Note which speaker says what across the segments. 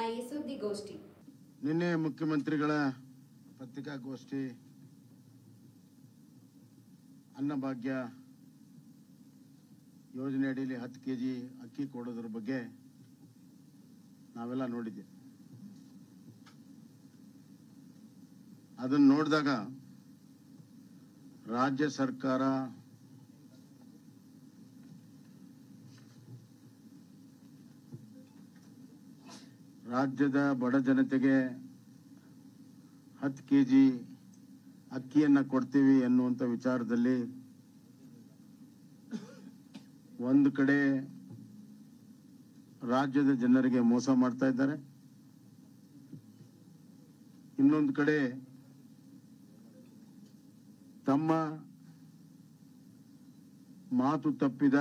Speaker 1: ಈ ಸುದ್ದಿಗೋಷ್ಠಿ
Speaker 2: ನಿನ್ನೆ ಮುಖ್ಯಮಂತ್ರಿಗಳ ಪತ್ರಿಕಾಗೋಷ್ಠಿ ಅನ್ನಭಾಗ್ಯ ಯೋಜನೆ ಅಡಿಯಲ್ಲಿ ಹತ್ತು ಕೆ ಜಿ ಅಕ್ಕಿ ಕೊಡೋದ್ರ ಬಗ್ಗೆ ನಾವೆಲ್ಲ ನೋಡಿದ್ದೆ ಅದನ್ನು ನೋಡಿದಾಗ ರಾಜ್ಯ ಸರ್ಕಾರ ರಾಜ್ಯದ ಬಡ ಜನತೆಗೆ ಹತ್ತು ಕೆ ಜಿ ಅಕ್ಕಿಯನ್ನು ಕೊಡ್ತೀವಿ ಎನ್ನುವಂಥ ವಿಚಾರದಲ್ಲಿ ಒಂದು ಕಡೆ ರಾಜ್ಯದ ಜನರಿಗೆ ಮೋಸ ಮಾಡ್ತಾ ಇದ್ದಾರೆ ಇನ್ನೊಂದು ಕಡೆ ತಮ್ಮ ಮಾತು ತಪ್ಪಿದ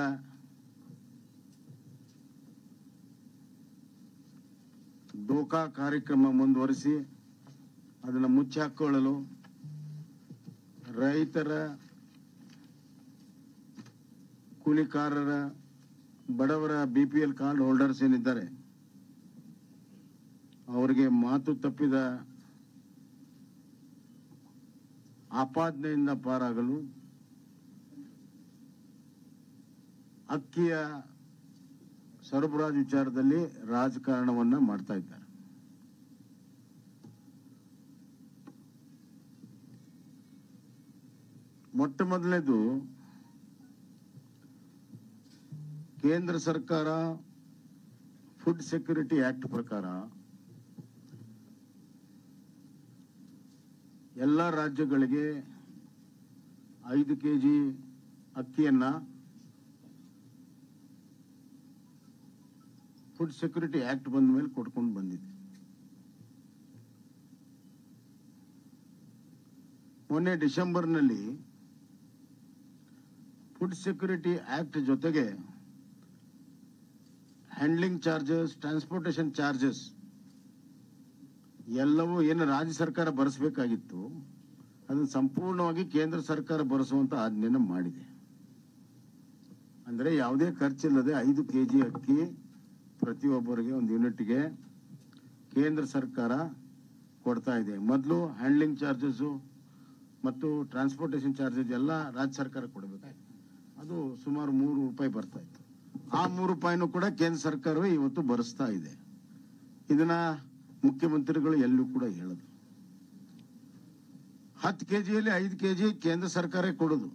Speaker 2: ಡೋಕಾ ಕಾರ್ಯಕ್ರಮ ಮುಂದುವರಿಸಿ ಅದನ್ನು ಮುಚ್ಚಾಕೊಳ್ಳಲು ರೈತರ ಕೂಲಿಕಾರರ ಬಡವರ B P L card holders ಏನಿದ್ದಾರೆ ಅವರಿಗೆ ಮಾತು ತಪ್ಪಿದ ಆಪಾದನೆಯಿಂದ ಪಾರಾಗಲು ಅಕ್ಕಿಯ ಸರಬರಾಜು ವಿಚಾರದಲ್ಲಿ ರಾಜಕಾರಣವನ್ನ ಮಾಡ್ತಾ ಇದ್ದಾರೆ ಮೊಟ್ಟ ಮೊದಲನೇದು ಕೇಂದ್ರ ಸರ್ಕಾರ ಫುಡ್ ಸೆಕ್ಯೂರಿಟಿ ಆಕ್ಟ್ ಪ್ರಕಾರ ಎಲ್ಲ ರಾಜ್ಯಗಳಿಗೆ ಐದು ಕೆ ಜಿ ಅಕ್ಕಿಯನ್ನ ಫುಡ್ ಸೆಕ್ಯೂರಿಟಿ ಆಕ್ಟ್ ಬಂದ ಮೇಲೆ ಕೊಡ್ಕೊಂಡು ಬಂದಿದೆ ಮೊನ್ನೆ ಡಿಸೆಂಬರ್ನಲ್ಲಿ ಫುಡ್ ಸೆಕ್ಯೂರಿಟಿ ಆಕ್ಟ್ ಜೊತೆಗೆ ಹ್ಯಾಂಡ್ಲಿಂಗ್ ಚಾರ್ಜಸ್ ಟ್ರಾನ್ಸ್ಪೋರ್ಟೇಷನ್ ಚಾರ್ಜಸ್ ಎಲ್ಲವೂ ಏನು ರಾಜ್ಯ ಸರ್ಕಾರ ಭರಿಸಬೇಕಾಗಿತ್ತು ಅದನ್ನು ಸಂಪೂರ್ಣವಾಗಿ ಕೇಂದ್ರ ಸರ್ಕಾರ ಭರಿಸುವಂತ ಆಜ್ಞೆಯನ್ನು ಮಾಡಿದೆ ಅಂದ್ರೆ ಯಾವುದೇ ಖರ್ಚಿಲ್ಲದೆ ಐದು ಕೆಜಿ ಅಕ್ಕಿ ಪ್ರತಿಯೊಬ್ಬರಿಗೆ ಒಂದು ಯೂನಿಟ್ಗೆ ಕೇಂದ್ರ ಸರ್ಕಾರ ಕೊಡ್ತಾ ಇದೆ ಮೊದಲು ಹ್ಯಾಂಡ್ಲಿಂಗ್ ಚಾರ್ಜಸ್ ಮತ್ತು ಟ್ರಾನ್ಸ್ಪೋರ್ಟೇಷನ್ ಚಾರ್ಜಸ್ ಎಲ್ಲ ರಾಜ್ಯ ಸರ್ಕಾರ ಕೊಡಬೇಕಾಗಿತ್ತು ಅದು ಸುಮಾರು ಮೂರು ರೂಪಾಯಿ ಬರ್ತಾ ಇತ್ತು ಆ ಮೂರು ರೂಪಾಯಿನೂ ಕೂಡ ಕೇಂದ್ರ ಸರ್ಕಾರವೇ ಇವತ್ತು ಭರಿಸ್ತಾ ಇದೆ ಇದನ್ನ ಮುಖ್ಯಮಂತ್ರಿಗಳು ಎಲ್ಲೂ ಕೂಡ ಹೇಳದು ಹತ್ತು ಕೆಜಿಯಲ್ಲಿ ಐದು ಕೆಜಿ ಕೇಂದ್ರ ಸರ್ಕಾರ ಕೊಡೋದು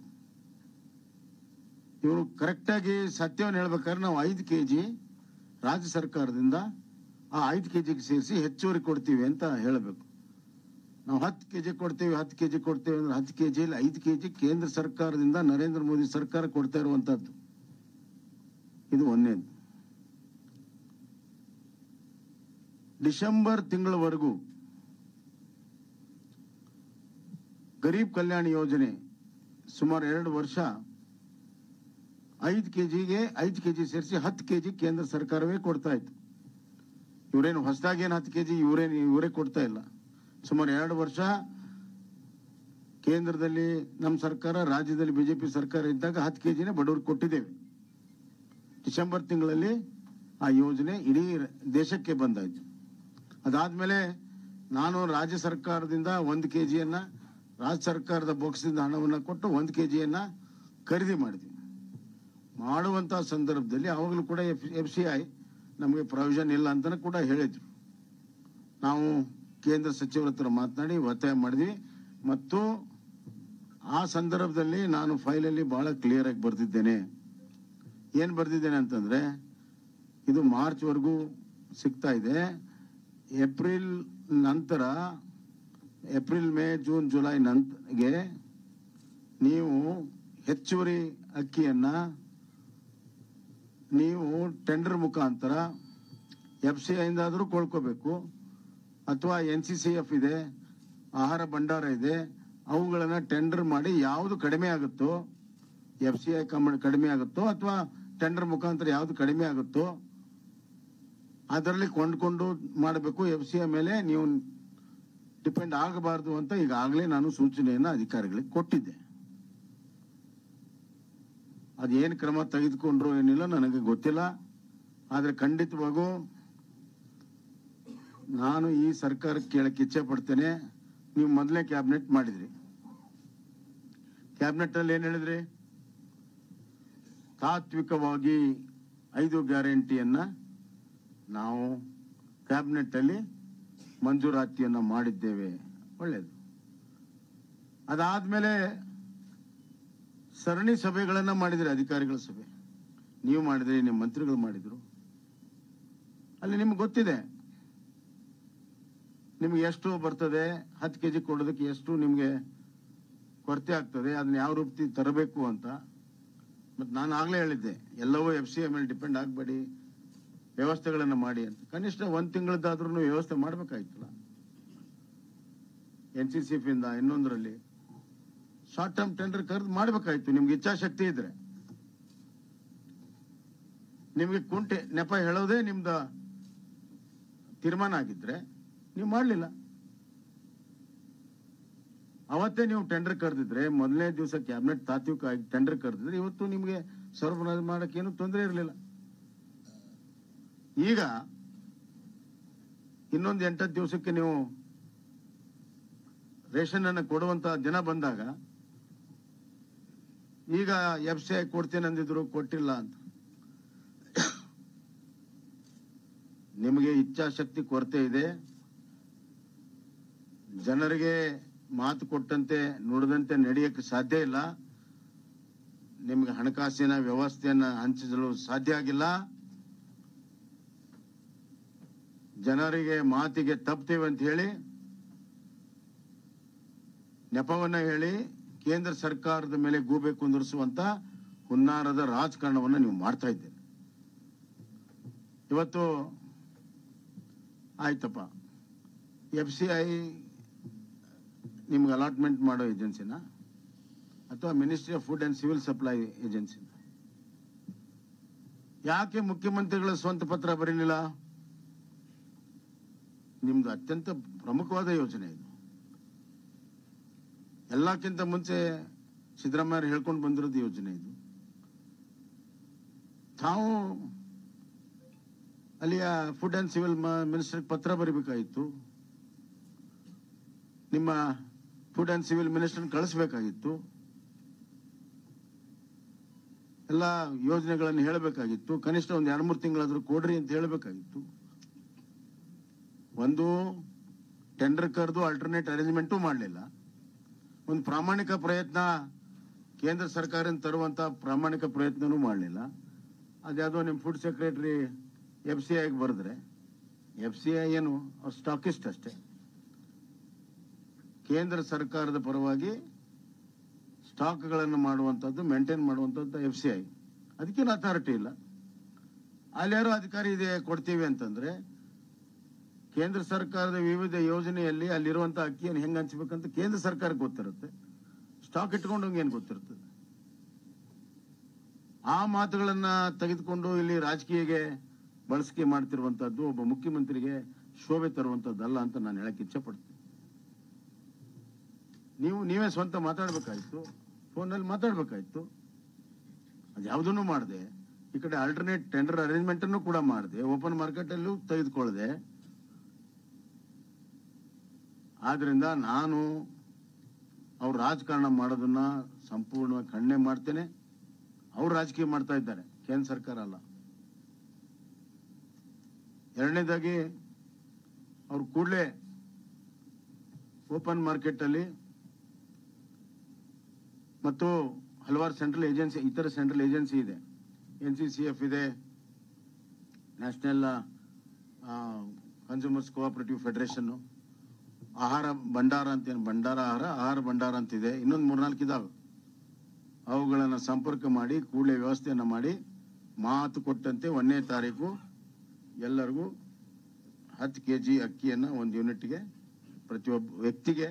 Speaker 2: ಇವರು ಕರೆಕ್ಟ್ ಆಗಿ ಸತ್ಯವನ್ನು ಹೇಳ್ಬೇಕಾದ್ರೆ ನಾವು ಐದು ಕೆಜಿ ರಾಜ್ಯ ಸರ್ಕಾರದಿಂದ ಆ ಐದು ಕೆಜಿಗೆ ಸೇರಿಸಿ ಹೆಚ್ಚುವರಿ ಕೊಡ್ತೀವಿ ಅಂತ ಹೇಳಬೇಕು ನಾವು ಹತ್ತು ಕೆಜಿ ಕೊಡ್ತೀವಿ ಹತ್ತು ಕೆಜಿ ಕೊಡ್ತೀವಿ ಅಂದ್ರೆ ಹತ್ತು ಕೆಜಿಯಲ್ಲಿ ಐದು ಕೆಜಿ ಕೇಂದ್ರ ಸರ್ಕಾರದಿಂದ ನರೇಂದ್ರ ಮೋದಿ ಸರ್ಕಾರ ಕೊಡ್ತಾ ಇರುವಂತದ್ದು ಇದು ಒಂದೇದು ಡಿಸೆಂಬರ್ ತಿಂಗಳವರೆಗೂ ಗರೀಬ್ ಕಲ್ಯಾಣ ಯೋಜನೆ ಸುಮಾರು ಎರಡು ವರ್ಷ ಐದು ಕೆಜಿಗೆ ಐದು ಕೆಜಿ ಸೇರಿಸಿ ಹತ್ತು ಕೆಜಿ ಕೇಂದ್ರ ಸರ್ಕಾರವೇ ಕೊಡ್ತಾ ಇತ್ತು ಇವರೇನು ಹೊಸದಾಗಿ ಏನು ಹತ್ತು ಕೆಜಿ ಇವರೇನು ಇವರೇ ಕೊಡ್ತಾ ಇಲ್ಲ ಸುಮಾರು ಎರಡು ವರ್ಷ ಕೇಂದ್ರದಲ್ಲಿ ನಮ್ಮ ಸರ್ಕಾರ ರಾಜ್ಯದಲ್ಲಿ ಬಿಜೆಪಿ ಸರ್ಕಾರ ಇದ್ದಾಗ ಹತ್ತು ಕೆಜಿನೇ ಬಡವರಿಗೆ ಕೊಟ್ಟಿದ್ದೇವೆ ಡಿಸೆಂಬರ್ ತಿಂಗಳಲ್ಲಿ ಆ ಯೋಜನೆ ಇಡೀ ದೇಶಕ್ಕೆ ಬಂದಾಯ್ತು ಅದಾದ್ಮೇಲೆ ನಾನು ರಾಜ್ಯ ಸರ್ಕಾರದಿಂದ ಒಂದು ಕೆ ಜಿಯನ್ನ ರಾಜ್ಯ ಸರ್ಕಾರದ ಬಾಕ್ಸ್ದಿಂದ ಹಣವನ್ನು ಕೊಟ್ಟು ಒಂದು ಕೆ ಜಿಯನ್ನ ಖರೀದಿ ಮಾಡಿದ್ವಿ ಮಾಡುವಂತ ಸಂದರ್ಭದಲ್ಲಿ ಅವಾಗಲೂ ಕೂಡ ಎಫ್ ಸಿ ಐ ನಮಗೆ ಪ್ರೊವಿಷನ್ ಇಲ್ಲ ಅಂತ ಕೂಡ ಹೇಳಿದ್ರು ನಾವು ಕೇಂದ್ರ ಸಚಿವರ ಹತ್ರ ಮಾತನಾಡಿ ಒತ್ತಾಯ ಮಾಡಿದ್ವಿ ಮತ್ತು ಆ ಸಂದರ್ಭದಲ್ಲಿ ನಾನು ಫೈಲಲ್ಲಿ ಬಹಳ ಕ್ಲಿಯರ್ ಆಗಿ ಬರೆದಿದ್ದೇನೆ ಏನ್ ಬರ್ದಿದ್ದೇನೆ ಅಂತಂದ್ರೆ ಇದು ಮಾರ್ಚ್ ವರೆಗೂ ಸಿಗ್ತಾ ಇದೆ ಏಪ್ರಿಲ್ ನಂತರ ಏಪ್ರಿಲ್ ಮೇ ಜೂನ್ ಜುಲೈ ನಂತರಗೆ ನೀವು ಹೆಚ್ಚುವರಿ ಅಕ್ಕಿಯನ್ನ ನೀವು ಟೆಂಡರ್ ಮುಖಾಂತರ ಎಫ್ ಸಿ ಐಂದಾದರೂ ಕೊಳ್ಕೋಬೇಕು ಅಥವಾ ಎನ್ ಸಿ ಸಿ ಎಫ್ ಇದೆ ಆಹಾರ ಭಂಡಾರ ಇದೆ ಅವುಗಳನ್ನ ಟೆಂಡರ್ ಮಾಡಿ ಯಾವುದು ಕಡಿಮೆ ಆಗುತ್ತೋ ಎಫ್ ಸಿ ಐ ಕಡಿಮೆ ಆಗುತ್ತೋ ಅಥವಾ ಟೆಂಡರ್ ಮುಖಾಂತರ ಯಾವ್ದು ಕಡಿಮೆ ಆಗುತ್ತೋ ಅದರಲ್ಲಿ ಕೊಂಡ್ಕೊಂಡು ಮಾಡಬೇಕು ಎಫ್ ಸಿ ಐ ಮೇಲೆ ನೀವು ಡಿಪೆಂಡ್ ಆಗಬಾರದು ಅಂತ ಈಗಾಗಲೇ ನಾನು ಸೂಚನೆಯನ್ನ ಅಧಿಕಾರಿಗಳಿಗೆ ಕೊಟ್ಟಿದ್ದೆ ಅದೇನು ಕ್ರಮ ತೆಗೆದುಕೊಂಡ್ರು ಏನಿಲ್ಲ ನನಗೆ ಗೊತ್ತಿಲ್ಲ ಆದ್ರೆ ಖಂಡಿತವಾಗೂ ನಾನು ಈ ಸರ್ಕಾರಕ್ಕೆ ಕೇಳಕ್ಕೆ ಇಚ್ಛೆ ಪಡ್ತೇನೆ ನೀವು ಮೊದಲೇ ಕ್ಯಾಬಿನೆಟ್ ಮಾಡಿದ್ರಿ ಕ್ಯಾಬಿನೆಟ್ ಅಲ್ಲಿ ಏನ್ ಹೇಳಿದ್ರಿ ತಾತ್ವಿಕವಾಗಿ ಐದು ಗ್ಯಾರಂಟಿಯನ್ನ ನಾವು ಕ್ಯಾಬಿನೆಟ್ ಅಲ್ಲಿ ಮಂಜೂರಾತಿಯನ್ನ ಮಾಡಿದ್ದೇವೆ ಒಳ್ಳೇದು ಅದಾದ್ಮೇಲೆ ಸರಣಿ ಸಭೆಗಳನ್ನ ಮಾಡಿದ್ರಿ ಅಧಿಕಾರಿಗಳ ಸಭೆ ನೀವು ಮಾಡಿದ್ರಿ ನಿಮ್ಮ ಮಂತ್ರಿಗಳು ಮಾಡಿದ್ರು ಅಲ್ಲಿ ನಿಮ್ಗೆ ಗೊತ್ತಿದೆ ನಿಮ್ಗೆ ಎಷ್ಟು ಬರ್ತದೆ ಹತ್ತು ಕೆಜಿ ಕೊಡೋದಕ್ಕೆ ಎಷ್ಟು ನಿಮ್ಗೆ ಕೊರತೆ ಆಗ್ತದೆ ಅದನ್ನ ಯಾವ ರೂಪತಿ ತರಬೇಕು ಅಂತ ಮತ್ತೆ ನಾನು ಆಗ್ಲೇ ಹೇಳಿದ್ದೆ ಎಲ್ಲವೂ ಎಫ್ ಸಿ ಮೇಲೆ ಡಿಪೆಂಡ್ ಆಗಬೇಡಿ ವ್ಯವಸ್ಥೆಗಳನ್ನ ಮಾಡಿ ಅಂತ ಕನಿಷ್ಠ ಒಂದ್ ತಿಂಗಳದ್ದಾದ್ರೂ ವ್ಯವಸ್ಥೆ ಮಾಡ್ಬೇಕಾಯ್ತಲ್ಲ ಎನ್ ಸಿ ಸಿ ಇಂದ ಇನ್ನೊಂದರಲ್ಲಿ ಶಾರ್ಟ್ ಟರ್ಮ್ ಟೆಂಡರ್ ಕರೆದು ಮಾಡ್ಬೇಕಾಯ್ತು ನಿಮ್ಗೆ ಇಚ್ಛಾಶಕ್ತಿ ಇದ್ರೆ ನಿಮ್ಗೆ ಕುಂಟೆ ನೆಪ ಹೇಳೋದೇ ನಿಮ್ದ ತೀರ್ಮಾನ ಆಗಿದ್ರೆ ನೀವು ಮಾಡಲಿಲ್ಲ ಅವತ್ತೇ ನೀವು ಟೆಂಡರ್ ಕರೆದಿದ್ರೆ ಮೊದಲನೇ ದಿವಸ ಕ್ಯಾಬಿನೆಟ್ ತಾತ್ವಿಕ ಆಗಿ ಟೆಂಡರ್ ಕರೆದಿದ್ರೆ ಇವತ್ತು ನಿಮಗೆ ಸರಬರಾಜು ಮಾಡಕ್ಕೆ ಏನು ತೊಂದರೆ ಇರಲಿಲ್ಲ ಈಗ ಇನ್ನೊಂದು ಎಂಟತ್ತು ದಿವಸಕ್ಕೆ ನೀವು ರೇಷನ್ ಅನ್ನು ಕೊಡುವಂತ ದಿನ ಬಂದಾಗ ಈಗ ಎಫ್ ಸಿ ಐ ಕೊಡ್ತೇನೆ ಅಂದಿದ್ರು ಕೊಟ್ಟಿಲ್ಲ ಅಂತ ನಿಮಗೆ ಇಚ್ಛಾಶಕ್ತಿ ಕೊರತೆ ಇದೆ ಜನರಿಗೆ ಮಾತು ಕೊಟ್ಟಂತೆ ನುಡಿದಂತೆ ನಡೆಯಕ್ಕೆ ಸಾಧ್ಯ ಇಲ್ಲ ನಿಮ್ಗೆ ಹಣಕಾಸಿನ ವ್ಯವಸ್ಥೆಯನ್ನ ಹಂಚಲು ಸಾಧ್ಯ ಆಗಿಲ್ಲ ಜನರಿಗೆ ಮಾತಿಗೆ ತಪ್ತೇವೆ ಅಂತ ಹೇಳಿ ನೆಪವನ್ನ ಹೇಳಿ ಕೇಂದ್ರ ಸರ್ಕಾರದ ಮೇಲೆ ಗೂಬೆ ಕುಂದಿರಿಸುವಂತ ಹುನ್ನಾರದ ರಾಜಕಾರಣವನ್ನ ನೀವು ಮಾಡ್ತಾ ಇದ್ದೀರಿ ಇವತ್ತು ಆಯ್ತಪ್ಪ ಎಫ್ ಸಿ ಐ ನಿಮ್ಗೆ ಅಲಾಟ್ಮೆಂಟ್ ಮಾಡೋ ಏಜೆನ್ಸಿನ ಅಥವಾ ministry of food and civil supply ಏಜೆನ್ಸಿನ ಯಾಕೆ ಮುಖ್ಯಮಂತ್ರಿಗಳ ಸ್ವಂತ ಪತ್ರ ಬರೀಲಿಲ್ಲ ನಿಮ್ದು ಅತ್ಯಂತ ಪ್ರಮುಖವಾದ ಯೋಜನೆ ಇದು ಎಲ್ಲಕ್ಕಿಂತ ಮುಂಚೆ ಸಿದ್ದರಾಮಯ್ಯ ಹೇಳ್ಕೊಂಡು ಬಂದಿರೋದು ಯೋಜನೆ ಇದು ತಾವು ಅಲ್ಲಿಯ ಫುಡ್ ಅಂಡ್ ಸಿವಿಲ್ ಮಿನಿಸ್ಟರ್ ಪತ್ರ ಬರೀಬೇಕಾಗಿತ್ತು ನಿಮ್ಮ ಫುಡ್ ಅಂಡ್ ಸಿವಿಲ್ ಮಿನಿಸ್ಟರ್ ಕಳಿಸ್ಬೇಕಾಗಿತ್ತು ಎಲ್ಲ ಯೋಜನೆಗಳನ್ನು ಹೇಳಬೇಕಾಗಿತ್ತು ಕನಿಷ್ಠ ಒಂದು ಎರಡು ಮೂರು ತಿಂಗಳಾದ್ರೂ ಕೊಡ್ರಿ ಅಂತ ಹೇಳಬೇಕಾಗಿತ್ತು ಒಂದು ಟೆಂಡರ್ ಕರೆದು ಆಲ್ಟರ್ನೇಟ್ ಅರೇಂಜ್ಮೆಂಟು ಮಾಡಲಿಲ್ಲ ಒಂದು ಪ್ರಾಮಾಣಿಕ ಪ್ರಯತ್ನ ಕೇಂದ್ರ ಸರ್ಕಾರದಿಂದ ತರುವಂತ ಪ್ರಾಮಾಣಿಕ ಪ್ರಯತ್ನನೂ ಮಾಡಲಿಲ್ಲ ಅದ್ಯಾವುದೋ ನಿಮ್ಮ ಫುಡ್ ಸೆಕ್ರೆಟರಿ ಎಫ್ ಸಿ ಐಗೆ ಬರೆದ್ರೆ ಎಫ್ ಸಿ ಐ ಏನು ಅವ್ರು ಸ್ಟಾಕಿಸ್ಟ್ ಅಷ್ಟೇ ಕೇಂದ್ರ ಸರ್ಕಾರದ ಪರವಾಗಿ ಸ್ಟಾಕ್ಗಳನ್ನು ಮಾಡುವಂಥದ್ದು ಮೇಂಟೈನ್ ಮಾಡುವಂಥದ್ದು ಎಫ್ ಸಿ ಐ ಅದಕ್ಕೇನು ಅಥಾರಿಟಿ ಇಲ್ಲ ಅಲ್ಲಿ ಯಾರೋ ಅಧಿಕಾರಿ ಇದೆ ಕೊಡ್ತೀವಿ ಅಂತಂದ್ರೆ ಕೇಂದ್ರ ಸರ್ಕಾರದ ವಿವಿಧ ಯೋಜನೆಯಲ್ಲಿ ಅಲ್ಲಿರುವಂತ ಅಕ್ಕಿಯನ್ನು ಹೆಂಗ್ ಹಂಚ್ಬೇಕಂತ ಕೇಂದ್ರ ಸರ್ಕಾರಕ್ಕೆ ಗೊತ್ತಿರುತ್ತೆ ಸ್ಟಾಕ್ ಇಟ್ಕೊಂಡು ಏನ್ ಗೊತ್ತಿರ್ತದೆ ಆ ಮಾತುಗಳನ್ನ ತೆಗೆದುಕೊಂಡು ಇಲ್ಲಿ ರಾಜಕೀಯಗೆ ಬಳಸಿಕೆ ಮಾಡ್ತಿರುವಂತದ್ದು ಒಬ್ಬ ಮುಖ್ಯಮಂತ್ರಿಗೆ ಶೋಭೆ ತರುವಂತದ್ದಲ್ಲ ಅಂತ ನಾನು ಹೇಳಕ್ ಇಚ್ಛೆ ಪಡ್ತೀನಿ ನೀವು ನೀವೇ ಸ್ವಂತ ಮಾತಾಡ್ಬೇಕಾಯ್ತು ಫೋನಲ್ಲಿ ಮಾತಾಡ್ಬೇಕಾಯ್ತು ಅದ್ಯಾವುದನ್ನು ಮಾಡದೆ ಈ ಕಡೆ ಆಲ್ಟರ್ನೇಟ್ ಟೆಂಡರ್ ಅರೇಂಜ್ಮೆಂಟ್ ಅನ್ನು ಕೂಡ ಮಾಡದೆ ಓಪನ್ ಮಾರ್ಕೆಟ್ ಅಲ್ಲೂ ತೆಗೆದುಕೊಳ್ಳದೆ ಆದ್ರಿಂದ ನಾನು ಅವ್ರು ರಾಜಕಾರಣ ಮಾಡೋದನ್ನ ಸಂಪೂರ್ಣವಾಗಿ ಖಂಡನೆ ಮಾಡ್ತೇನೆ ಅವ್ರು ರಾಜಕೀಯ ಮಾಡ್ತಾ ಇದ್ದಾರೆ ಕೇಂದ್ರ ಸರ್ಕಾರ ಅಲ್ಲ ಎರಡನೇದಾಗಿ ಅವ್ರು ಕೂಡಲೇ ಓಪನ್ ಮಾರ್ಕೆಟ್ ಅಲ್ಲಿ ಮತ್ತು ಹಲವಾರು ಸೆಂಟ್ರಲ್ ಏಜೆನ್ಸಿ ಇತರ ಸೆಂಟ್ರಲ್ ಏಜೆನ್ಸಿ ಇದೆ ಎನ್ ಸಿ ಸಿ ಎಫ್ ಇದೆ ನ್ಯಾಷನಲ್ ಕನ್ಸ್ಯೂಮರ್ಸ್ ಕೋಆಪರೇಟಿವ್ ಫೆಡರೇಷನ್ ಆಹಾರ ಭಂಡಾರ ಅಂತ ಏನು ಭಂಡಾರ ಆಹಾರ ಆಹಾರ ಭಂಡಾರ ಅಂತಿದೆ ಇನ್ನೊಂದು ಮೂರ್ನಾಲ್ಕು ಇದಾವೆ ಅವುಗಳನ್ನು ಸಂಪರ್ಕ ಮಾಡಿ ಕೂಡಲೇ ವ್ಯವಸ್ಥೆಯನ್ನು ಮಾಡಿ ಮಾತು ಕೊಟ್ಟಂತೆ ಒಂದನೇ ತಾರೀಕು ಎಲ್ಲರಿಗೂ ಹತ್ತು ಕೆ ಜಿ ಅಕ್ಕಿಯನ್ನು ಒಂದು ಯೂನಿಟ್ಗೆ ಪ್ರತಿಯೊಬ್ಬ ವ್ಯಕ್ತಿಗೆ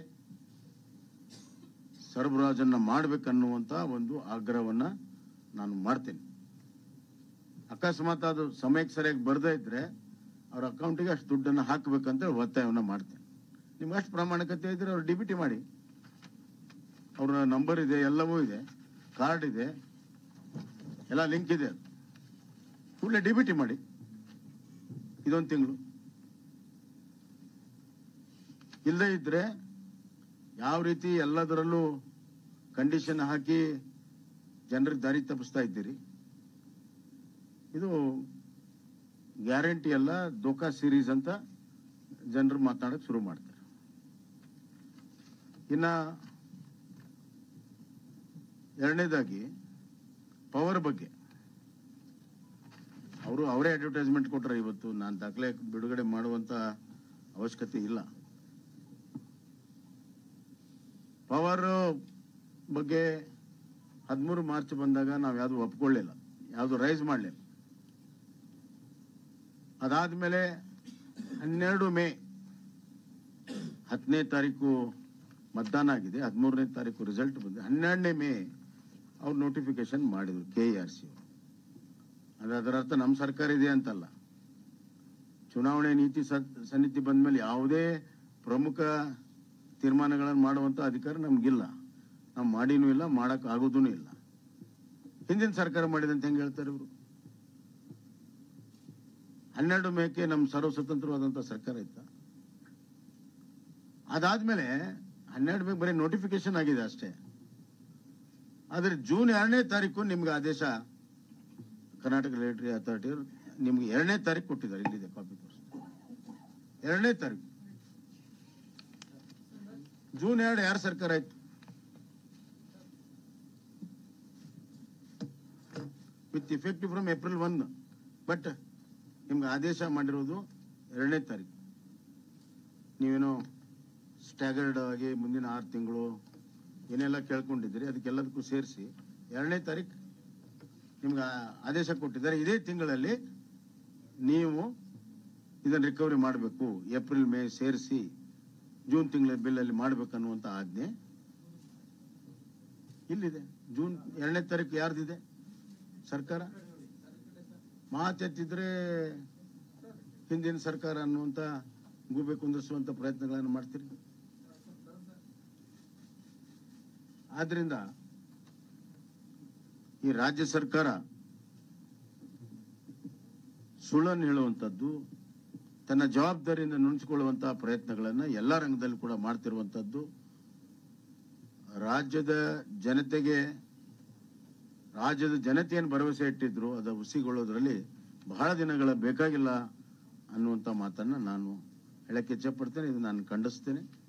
Speaker 2: ಸರಬರಾಜನ್ನ ಮಾಡ್ಬೇಕನ್ನುವಂತ ಒಂದು ಆಗ್ರಹವನ್ನ ನಾನು ಮಾಡ್ತೇನೆ ಅಕಸ್ಮಾತ್ ಅದು ಸಮಯಕ್ಕೆ ಸರಿಯಾಗಿ ಬರ್ದೇ ಇದ್ರೆ ಅವ್ರ ಅಕೌಂಟಿಗೆ ಅಷ್ಟು ದುಡ್ಡನ್ನು ಹಾಕಬೇಕಂತ ಒತ್ತಾಯವನ್ನ ಮಾಡ್ತೇನೆ ನಿಮ್ಗೆ ಅಷ್ಟು ಪ್ರಾಮಾಣಿಕತೆ ಇದ್ರೆ ಅವ್ರು ಡಿಬಿಟಿ ಮಾಡಿ ಅವ್ರ ನಂಬರ್ ಇದೆ ಎಲ್ಲವೂ ಇದೆ ಕಾರ್ಡ್ ಇದೆ ಎಲ್ಲ ಲಿಂಕ್ ಇದೆ ಅದು ಕೂಡಲೇ ಡಿಬಿಟಿ ಮಾಡಿ ಇದೊಂದು ತಿಂಗಳು ಇಲ್ಲದೇ ಇದ್ರೆ ಯಾವ ರೀತಿ ಎಲ್ಲದರಲ್ಲೂ ಕಂಡೀಷನ್ ಹಾಕಿ ಜನರಿಗೆ ದಾರಿ ತಪ್ಪಿಸ್ತಾ ಇದ್ದೀರಿ ಇದು ಗ್ಯಾರಂಟಿ ಅಲ್ಲ ದೋಖಾ ಸೀರೀಸ್ ಅಂತ ಜನರು ಮಾತನಾಡಕ್ ಶುರು ಮಾಡ್ತಾರೆ ಇನ್ನ ಎರಡನೇದಾಗಿ ಪವರ್ ಬಗ್ಗೆ ಅವರು ಅವರೇ ಅಡ್ವರ್ಟೈಸ್ಮೆಂಟ್ ಕೊಟ್ಟರೆ ಇವತ್ತು ನಾನು ದಾಖಲೆ ಬಿಡುಗಡೆ ಮಾಡುವಂತ ಅವಶ್ಯಕತೆ ಇಲ್ಲ ಪವರ್ ಬಗ್ಗೆ ಹದಿಮೂರು ಮಾರ್ಚ್ ಬಂದಾಗ ನಾವು ಯಾವುದು ಒಪ್ಕೊಳ್ಳಿಲ್ಲ ಯಾವುದು ರೈಸ್ ಮಾಡಲಿಲ್ಲ ಅದಾದ್ಮೇಲೆ ಹನ್ನೆರಡು ಮೇ ಹತ್ತನೇ ತಾರೀಕು ಮತದಾನ ಆಗಿದೆ ಹದಿಮೂರನೇ ತಾರೀಕು ರಿಸಲ್ಟ್ ಬಂದಿದೆ ಹನ್ನೆರಡನೇ ಮೇ ಅವ್ರು ನೋಟಿಫಿಕೇಶನ್ ಮಾಡಿದ್ರು ಕೆ ಆರ್ ಸಿ ಅಂದ್ರೆ ಅದರ ಅರ್ಥ ನಮ್ಮ ಸರ್ಕಾರ ಇದೆ ಅಂತಲ್ಲ ಚುನಾವಣೆ ನೀತಿ ಸ- ಸಮಿತಿ ಬಂದ್ಮೇಲೆ ಯಾವುದೇ ಪ್ರಮುಖ ತೀರ್ಮಾನಗಳನ್ನು ಮಾಡುವಂತ ಅಧಿಕಾರ ನಮ್ಗಿಲ್ಲ ನಾವು ಮಾಡಿನೂ ಇಲ್ಲ ಮಾಡಕ್ ಆಗೋದೂ ಇಲ್ಲ ಹಿಂದಿನ ಸರ್ಕಾರ ಮಾಡಿದಂತ ಹೆಂಗ್ ಹೇಳ್ತಾರೆ ಇವರು ಹನ್ನೆರಡು ಮೇಕೆ ನಮ್ಮ ಸರ್ವ ಸ್ವತಂತ್ರವಾದಂತ ಸರ್ಕಾರ ಇತ್ತ ಅದಾದ್ಮೇಲೆ ಹನ್ನೆರಡು ಮೇಗೆ ಬರೀ ನೋಟಿಫಿಕೇಶನ್ ಆಗಿದೆ ಅಷ್ಟೇ ಆದ್ರೆ ಜೂನ್ ಎರಡನೇ ತಾರೀಕು ನಿಮ್ಗೆ ಆದೇಶ ಕರ್ನಾಟಕ ರೆಗ್ಯುಲೇಟರಿ ಅಥಾರಿಟಿ ನಿಮ್ಗೆ ಎರಡನೇ ತಾರೀಕು ಕೊಟ್ಟಿದ್ದಾರೆ ಇಲ್ಲಿದೆ ಕಾಪಿ ಎರಡನೇ ತಾರೀಕು ಜೂನ್ ಎರಡು ಯಾರ ಸರ್ಕಾರ ಆಯ್ತು with effective from April one but ನಿಮ್ಗೆ ಆದೇಶ ಮಾಡಿರೋದು ಎರಡನೇ ತಾರೀಕು ನೀವೇನೋ ಸ್ಟ್ಯಾಗರ್ಡ್ ಆಗಿ ಮುಂದಿನ ಆರು ತಿಂಗಳು ಏನೆಲ್ಲ ಕೇಳ್ಕೊಂಡಿದ್ದೀರಿ ಅದಕ್ಕೆಲ್ಲದಕ್ಕೂ ಸೇರಿಸಿ ಎರಡನೇ ತಾರೀಕು ನಿಮ್ಗೆ ಆ- ಆದೇಶ ಕೊಟ್ಟಿದ್ದಾರೆ ಇದೇ ತಿಂಗಳಲ್ಲಿ ನೀವು ಇದನ್ನು ರಿಕವರಿ ಮಾಡಬೇಕು ಏಪ್ರಿಲ್ ಮೇ ಸೇರಿಸಿ ಜೂನ್ ತಿಂಗಳ ಬಿಲ್ಲಲ್ಲಿ ಮಾಡಬೇಕನ್ನುವಂತ ಆಜ್ಞೆ ಇಲ್ಲಿದೆ ಜೂನ್ ಎರಡನೇ ತಾರೀಕು ಯಾರ್ದಿದೆ ಸರ್ಕಾರ ಮಾತೆತ್ತಿದ್ರೆ ಹಿಂದಿನ ಸರ್ಕಾರ ಅನ್ನುವಂತ ಗೂಬೆ ಕುಂದಿರಿಸುವಂತ ಪ್ರಯತ್ನಗಳನ್ನು ಮಾಡ್ತೀರಿ ಆದ್ರಿಂದ ಈ ರಾಜ್ಯ ಸರ್ಕಾರ ಸುಳ್ಳನ್ನು ಹೇಳುವಂಥದ್ದು ತನ್ನ ಜವಾಬ್ದಾರಿಯಿಂದ ನುಣುಚಿಕೊಳ್ಳುವಂತಹ ಪ್ರಯತ್ನಗಳನ್ನ ಎಲ್ಲಾ ರಂಗದಲ್ಲಿ ಕೂಡ ಮಾಡ್ತಿರುವಂತದ್ದು ರಾಜ್ಯದ ಜನತೆಗೆ ರಾಜ್ಯದ ಜನತೆ ಏನು ಭರವಸೆ ಇಟ್ಟಿದ್ರು ಅದು ಹುಸಿಗೊಳ್ಳೋದ್ರಲ್ಲಿ ಬಹಳ ದಿನಗಳ ಬೇಕಾಗಿಲ್ಲ ಅನ್ನುವಂತ ಮಾತನ್ನ ನಾನು ಹೇಳಕ್ಕೆ ಇಚ್ಛೆ ಪಡ್ತೇನೆ ಇದು ನಾನು ಖಂಡಿಸ್ತೇನೆ